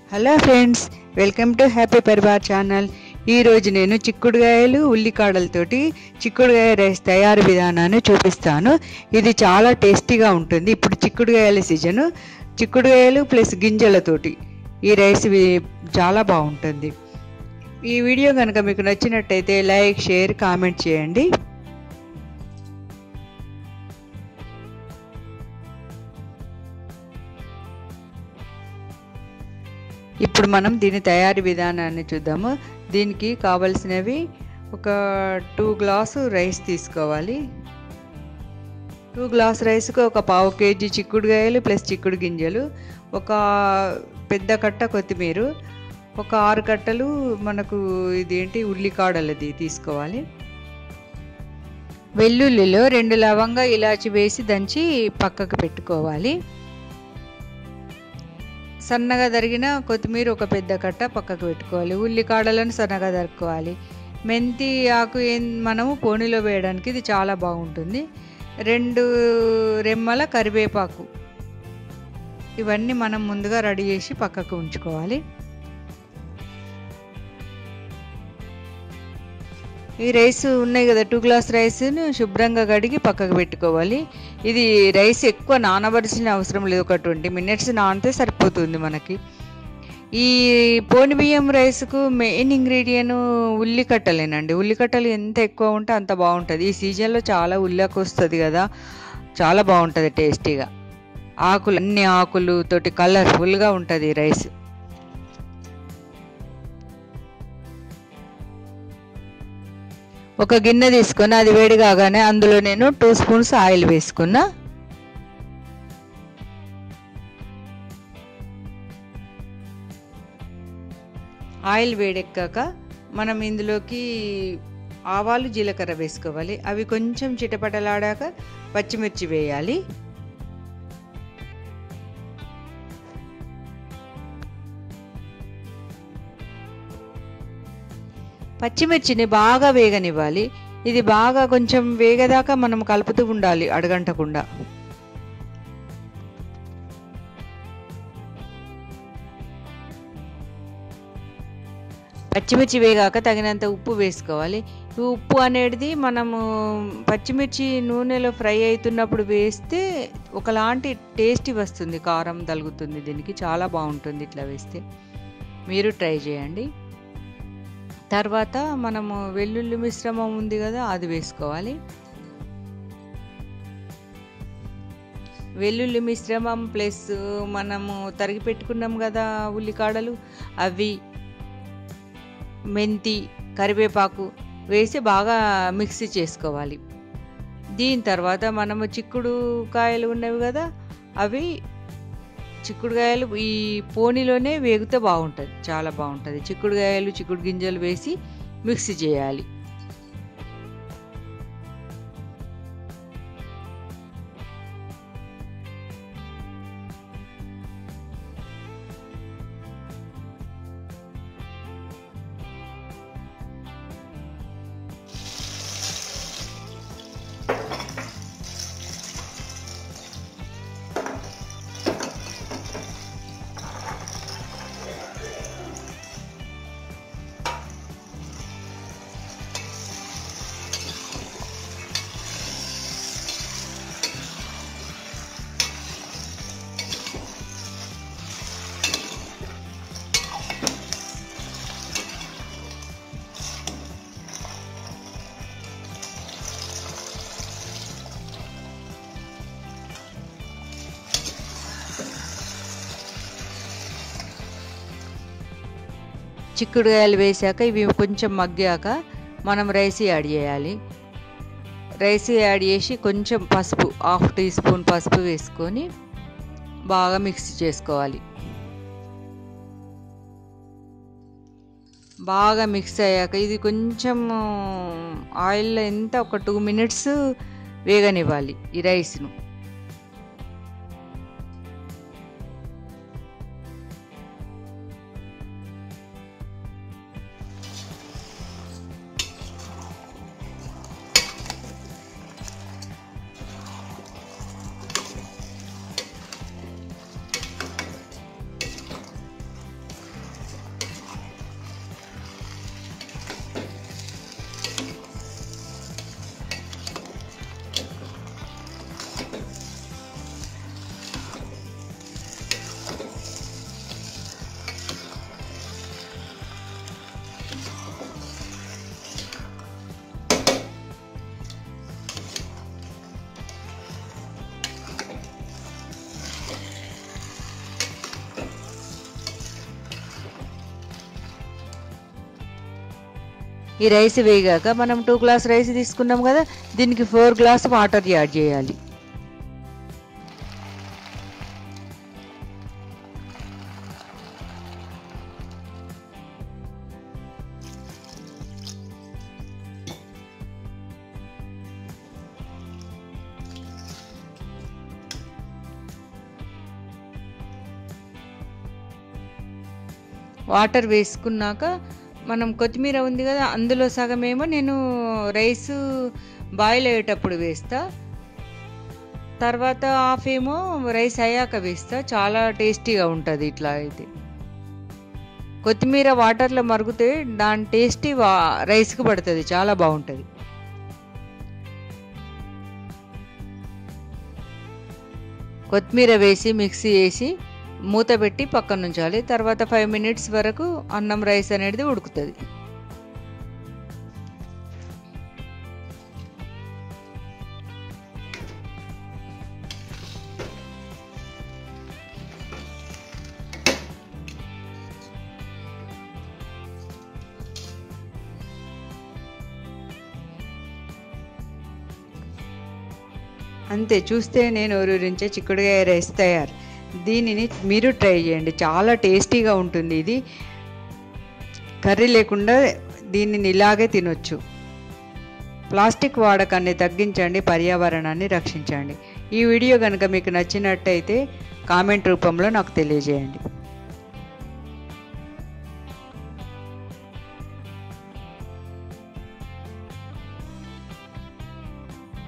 hello friends welcome to happy Parivar channel ఈరోజు నేను చిక్కుడుగాయలు ఉల్లికాడలతోటి చిక్కుడుగాయ రైస్ తయారు విధానాన్ని చూపిస్తాను ఇది చాలా టేస్టీగా ఉంటుంది ఇప్పుడు చిక్కుడుగాయల సీజను చిక్కుడుగాయలు ప్లస్ గింజలతోటి ఈ రైస్ వి- చాలా బాగుంటుంది ఈ వీడియో కనుక మీకు నచ్చినట్టయితే లైక్ షేర్ కామెంట్ చేయండి ఇప్పుడు మనం దీని తయారీ విధానాన్ని చూద్దాము దీనికి కావలసినవి ఒక టూ గ్లాసు రైస్ తీసుకోవాలి టూ గ్లాస్ రైస్కి ఒక పావు కేజీ చిక్కుడుగాయలు ప్లస్ చిక్కుడు గింజలు ఒక పెద్ద కట్ట కొత్తిమీర ఒక ఆరు కట్టలు మనకు ఇదేంటి ఉల్లికాడలది తీసుకోవాలి వెల్లుల్లిలో రెండు లవంగా ఇలాచి వేసి దంచి పక్కకు పెట్టుకోవాలి సన్నగా తరిగిన కొత్తిమీర ఒక పెద్ద కట్ట పక్కకు పెట్టుకోవాలి ఉల్లికాడలను సన్నగా తరుక్కోవాలి మెంతి ఆకు ఏం మనము పోనీలో వేయడానికి ఇది చాలా బాగుంటుంది రెండు రెమ్మల కరివేపాకు ఇవన్నీ మనం ముందుగా రెడీ చేసి పక్కకు ఉంచుకోవాలి ఈ రైస్ ఉన్నాయి కదా టూ గ్లాస్ రైస్ను శుభ్రంగా కడిగి పక్కకు పెట్టుకోవాలి ఇది రైస్ ఎక్కువ నానబడిసిన అవసరం లేదు ఒక ట్వంటీ మినిట్స్ నానితే సరిపోతుంది మనకి ఈ పోని బియ్యం రైస్కు మెయిన్ ఇంగ్రీడియంట్ ఉల్లికట్టలేనండి ఉల్లికట్టలు ఎంత ఎక్కువ ఉంటే అంత బాగుంటుంది ఈ సీజన్లో చాలా ఉల్లికి వస్తుంది కదా చాలా బాగుంటుంది టేస్టీగా ఆకులు అన్ని ఆకులు తోటి కలర్ఫుల్గా ఉంటుంది రైస్ ఒక గిన్నె తీసుకొని అది వేడి కాగానే అందులో నేను టూ స్పూన్స్ ఆయిల్ వేసుకున్నా ఆయిల్ వేడెక్కాక మనం ఇందులోకి ఆవాలు జీలకర్ర వేసుకోవాలి అవి కొంచెం చిటపటలాడాక పచ్చిమిర్చి వేయాలి పచ్చిమిర్చిని బాగా వేగనివ్వాలి ఇది బాగా కొంచెం వేగదాకా మనం కలుపుతూ ఉండాలి అడగంటకుండా పచ్చిమిర్చి వేగాక తగినంత ఉప్పు వేసుకోవాలి ఈ ఉప్పు అనేది మనము పచ్చిమిర్చి నూనెలో ఫ్రై అవుతున్నప్పుడు వేస్తే ఒకలాంటి టేస్టీ వస్తుంది కారం తగులుతుంది దీనికి చాలా బాగుంటుంది ఇట్లా వేస్తే మీరు ట్రై చేయండి తర్వాత మనము వెల్లుల్లి మిశ్రమం ఉంది కదా అది వేసుకోవాలి వెల్లుల్లి మిశ్రమం ప్లస్ మనము తరిగి పెట్టుకున్నాం కదా ఉల్లికాడలు అవి మెంతి కరివేపాకు వేసి బాగా మిక్సీ చేసుకోవాలి దీని తర్వాత మనము చిక్కుడు కాయలు ఉన్నవి కదా అవి చిక్కుడుకాయలు ఈ పోనీలోనే వేగితే బాగుంటుంది చాలా బాగుంటుంది చిక్కుడుకాయలు చిక్కుడు గింజలు వేసి మిక్సీ చేయాలి చిక్కుడుకాయలు వేసాక ఇవి కొంచెం మగ్గాక మనం రైస్ యాడ్ చేయాలి రైస్ యాడ్ చేసి కొంచెం పసుపు హాఫ్ టీ స్పూన్ పసుపు వేసుకొని బాగా మిక్స్ చేసుకోవాలి బాగా మిక్స్ అయ్యాక ఇది కొంచెం ఆయిల్లో ఎంత ఒక టూ మినిట్స్ వేగనివ్వాలి ఈ రైస్ను ఈ రైస్ వేగాక మనం టూ గ్లాస్ రైస్ తీసుకున్నాం కదా దీనికి ఫోర్ గ్లాస్ వాటర్ యాడ్ చేయాలి వాటర్ వేసుకున్నాక మనం కొత్తిమీర ఉంది కదా అందులో సగమేమో నేను రైస్ బాయిల్ అయ్యేటప్పుడు వేస్తా తర్వాత హాఫ్ ఏమో రైస్ అయ్యాక వేస్తా చాలా టేస్టీగా ఉంటుంది ఇట్లా అయితే కొత్తిమీర వాటర్లో మరుగుతే దాని టేస్టీ వా రైస్కి పడుతుంది చాలా బాగుంటుంది కొత్తిమీర వేసి మిక్సీ వేసి మూత పెట్టి పక్కన ఉంచాలి తర్వాత ఫైవ్ మినిట్స్ వరకు అన్నం రైస్ అనేది ఉడుకుతుంది అంతే చూస్తే నేను ఊరూరించే చిక్కుడుకాయ రైస్ తయారు దీనిని మీరు ట్రై చేయండి చాలా టేస్టీగా ఉంటుంది ఇది కర్రీ లేకుండా దీనిని ఇలాగే తినొచ్చు ప్లాస్టిక్ వాడకాన్ని తగ్గించండి పర్యావరణాన్ని రక్షించండి ఈ వీడియో కనుక మీకు నచ్చినట్టయితే కామెంట్ రూపంలో నాకు తెలియజేయండి